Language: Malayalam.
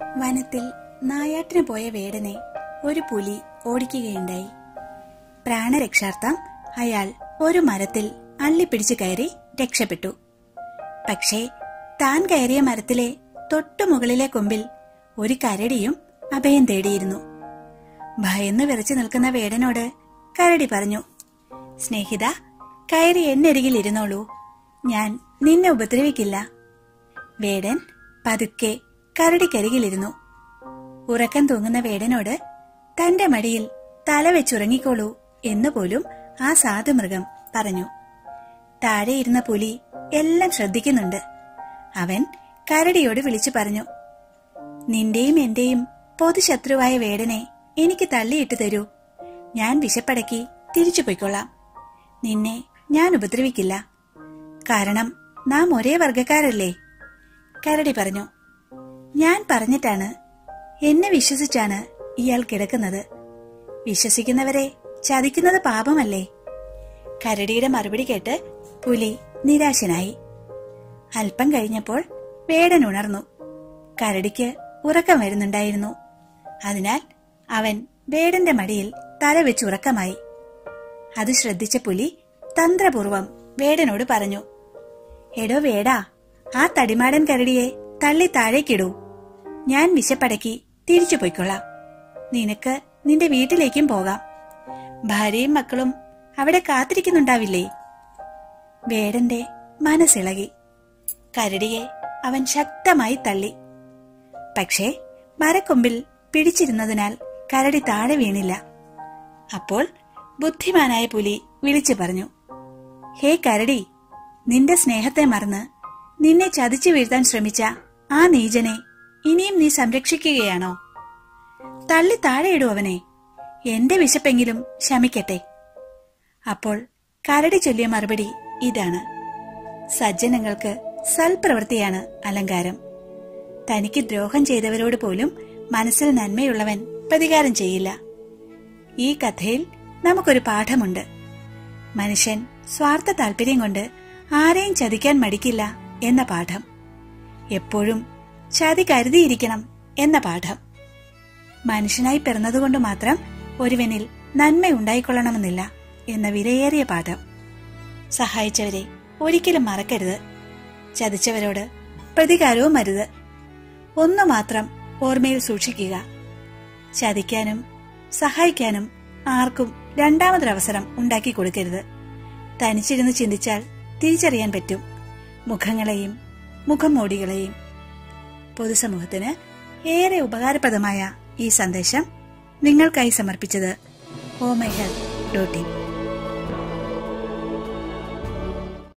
വനത്തിൽ നായാട്ടിന് പോയ വേടനെ ഒരു പുലി ഓടിക്കുകയുണ്ടായി പ്രാണരക്ഷാർത്ഥം അയാൾ ഒരു മരത്തിൽ അള്ളിപ്പിടിച്ചു കയറി രക്ഷപ്പെട്ടു പക്ഷേ താൻ കയറിയ മരത്തിലെ തൊട്ടു മുകളിലെ കൊമ്പിൽ ഒരു കരടിയും അഭയം തേടിയിരുന്നു ഭയന്ന് വിറച്ചു നിൽക്കുന്ന വേടനോട് കരടി പറഞ്ഞു സ്നേഹിത കയറി എന്നരികിൽ ഇരുന്നോളൂ ഞാൻ നിന്നെ ഉപദ്രവിക്കില്ല വേടൻ പതുക്കെ കരടിക്കരികിലിരുന്നു ഉറക്കം തൂങ്ങുന്ന വേടനോട് തന്റെ മടിയിൽ തല വെച്ചുറങ്ങിക്കോളൂ എന്നുപോലും ആ സാധുമൃഗം പറഞ്ഞു താഴെ ഇരുന്ന പുലി എല്ലാം ശ്രദ്ധിക്കുന്നുണ്ട് അവൻ കരടിയോട് വിളിച്ചു പറഞ്ഞു നിന്റെയും എന്റെയും പൊതുശത്രുവായ വേടനെ എനിക്ക് തള്ളിയിട്ട് തരൂ ഞാൻ വിശപ്പടക്കി തിരിച്ചു പൊയ്ക്കൊള്ളാം നിന്നെ ഞാൻ ഉപദ്രവിക്കില്ല കാരണം നാം ഒരേ വർഗക്കാരല്ലേ കരടി പറഞ്ഞു ഞാൻ പറഞ്ഞിട്ടാണ് എന്നെ വിശ്വസിച്ചാണ് ഇയാൾ കിടക്കുന്നത് വിശ്വസിക്കുന്നവരെ ചതിക്കുന്നത് പാപമല്ലേ കരടിയുടെ മറുപടി കേട്ട് പുലി നിരാശനായി അല്പം കഴിഞ്ഞപ്പോൾ വേടൻ ഉണർന്നു കരടിക്ക് ഉറക്കം വരുന്നുണ്ടായിരുന്നു അതിനാൽ അവൻ വേടന്റെ മടിയിൽ തല വെച്ച് ഉറക്കമായി അത് ശ്രദ്ധിച്ച പുലി തന്ത്രപൂർവം വേടനോട് പറഞ്ഞു എടോ വേടാ ആ തടിമാടൻ കരടിയെ തള്ളി താഴേക്കിടൂ ഞാൻ വിശപ്പടക്കി തിരിച്ചു പൊയ്ക്കൊള്ളാം നിനക്ക് നിന്റെ വീട്ടിലേക്കും പോകാം ഭാര്യയും മക്കളും അവിടെ കാത്തിരിക്കുന്നുണ്ടാവില്ലേ വേടന്റെ മനസ്സിളകി കരടിയെ അവൻ ശക്തമായി തള്ളി പക്ഷേ മരക്കൊമ്പിൽ പിടിച്ചിരുന്നതിനാൽ കരടി താഴെ വീണില്ല അപ്പോൾ ബുദ്ധിമാനായ പുലി വിളിച്ചു പറഞ്ഞു ഹേ കരടി നിന്റെ സ്നേഹത്തെ മറന്ന് നിന്നെ ചതിച്ചു വീഴ്ത്താൻ ശ്രമിച്ച ആ നീചനെ ഇനിയും നീ സംരക്ഷിക്കുകയാണോ തള്ളി താഴെയിടൂ അവനെ എന്റെ വിശപ്പെങ്കിലും ശമിക്കട്ടെ അപ്പോൾ കരടി ചൊല്ലിയ മറുപടി ഇതാണ് സജ്ജനങ്ങൾക്ക് സൽപ്രവൃത്തിയാണ് അലങ്കാരം തനിക്ക് ദ്രോഹം ചെയ്തവരോട് പോലും മനസ്സിൽ നന്മയുള്ളവൻ പ്രതികാരം ചെയ്യില്ല ഈ കഥയിൽ നമുക്കൊരു പാഠമുണ്ട് മനുഷ്യൻ സ്വാർത്ഥ താല്പര്യം കൊണ്ട് ആരെയും ചതിക്കാൻ മടിക്കില്ല എന്ന പാഠം എപ്പോഴും ചതി കരുതിയിരിക്കണം എന്ന പാഠം മനുഷ്യനായി പിറന്നതുകൊണ്ട് മാത്രം ഒരുവനിൽ നന്മ ഉണ്ടായിക്കൊള്ളണമെന്നില്ല എന്ന വിലയേറിയ പാഠം സഹായിച്ചവരെ ഒരിക്കലും മറക്കരുത് ചതിച്ചവരോട് പ്രതികാരവും അരുത് ഒന്നു മാത്രം ഓർമ്മയിൽ സൂക്ഷിക്കുക ചതിക്കാനും സഹായിക്കാനും ആർക്കും രണ്ടാമതൊരവസരം ഉണ്ടാക്കി കൊടുക്കരുത് തനിച്ചിരുന്ന് ചിന്തിച്ചാൽ തിരിച്ചറിയാൻ പറ്റും മുഖങ്ങളെയും മുഖം മോടികളെയും പൊതുസമൂഹത്തിന് ഏറെ ഉപകാരപ്രദമായ ഈ സന്ദേശം നിങ്ങൾക്കായി സമർപ്പിച്ചത് o my health dot in